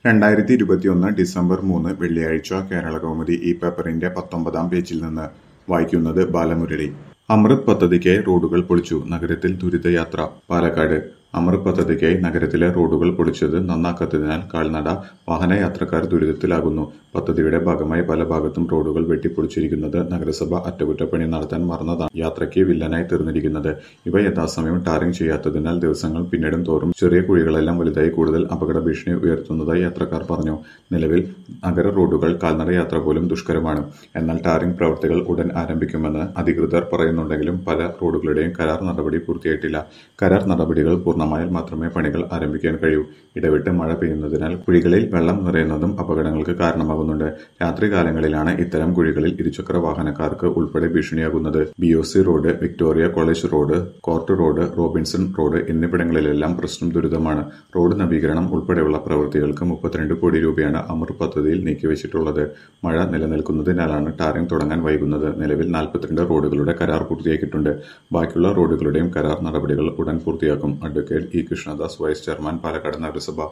രണ്ടായിരത്തി ഇരുപത്തിയൊന്ന് ഡിസംബർ മൂന്ന് വെള്ളിയാഴ്ച കേരളകൗമുദി ഈ പേപ്പറിന്റെ പത്തൊമ്പതാം പേജിൽ നിന്ന് വായിക്കുന്നത് ബാലമുരളി അമൃത് പദ്ധതിക്കായി റോഡുകൾ പൊളിച്ചു നഗരത്തിൽ ദുരിതയാത്ര പാലക്കാട് അമൃത് പദ്ധതിക്കായി നഗരത്തിലെ റോഡുകൾ പൊളിച്ചത് നന്നാക്കാത്തതിനാൽ കാൽനട വാഹനയാത്രക്കാർ ദുരിതത്തിലാകുന്നു പദ്ധതിയുടെ ഭാഗമായി പല ഭാഗത്തും റോഡുകൾ വെട്ടിപ്പൊളിച്ചിരിക്കുന്നത് നഗരസഭ അറ്റകുറ്റപ്പണി നടത്താൻ മറന്നതാണ് യാത്രയ്ക്ക് വില്ലനായി തീർന്നിരിക്കുന്നത് ഇവ യഥാസമയം ടാറിംഗ് ചെയ്യാത്തതിനാൽ ദിവസങ്ങൾ പിന്നിടും തോറും ചെറിയ കുഴികളെല്ലാം വലുതായി കൂടുതൽ അപകട ഭീഷണി ഉയർത്തുന്നതായി യാത്രക്കാർ പറഞ്ഞു നിലവിൽ നഗര റോഡുകൾ കാൽനട യാത്ര പോലും ദുഷ്കരമാണ് എന്നാൽ ടാറിംഗ് പ്രവൃത്തികൾ ഉടൻ ആരംഭിക്കുമെന്ന് അധികൃതർ പറയുന്നുണ്ടെങ്കിലും പല റോഡുകളുടെയും കരാർ നടപടി പൂർത്തിയായിട്ടില്ല കരാർ നടപടികൾ പൂർണ്ണമായാൽ മാത്രമേ പണികൾ ആരംഭിക്കാൻ കഴിയൂ ഇടവിട്ട് മഴ പെയ്യുന്നതിനാൽ കുഴികളിൽ വെള്ളം നിറയുന്നതും അപകടങ്ങൾക്ക് കാരണമാകുന്നുണ്ട് രാത്രികാലങ്ങളിലാണ് ഇത്തരം കുഴികളിൽ ഇരുചക്ര വാഹനക്കാർക്ക് ഉൾപ്പെടെ ഭീഷണിയാകുന്നത് B O C road Victoria college road court road Robinson road എന്നിവിടങ്ങളിലെല്ലാം പ്രശ്നം ദുരിതമാണ് റോഡ് നവീകരണം ഉൾപ്പെടെയുള്ള പ്രവൃത്തികൾക്ക് മുപ്പത്തിരണ്ട് കോടി രൂപയാണ് അമൃത് പദ്ധതിയിൽ നീക്കിവച്ചിട്ടുള്ളത് മഴ നിലനിൽക്കുന്നതിനാലാണ് ടാറിംഗ് തുടങ്ങാൻ വൈകുന്നത് നിലവിൽ നാൽപ്പത്തിരണ്ട് റോഡുകളുടെ കരാർ പൂർത്തിയാക്കിയിട്ടുണ്ട് ബാക്കിയുള്ള റോഡുകളുടെയും കരാർ നടപടികൾ ഉടൻ പൂർത്തിയാക്കും advocate E Krishnadas vice chairman Palakkad നഗരസഭ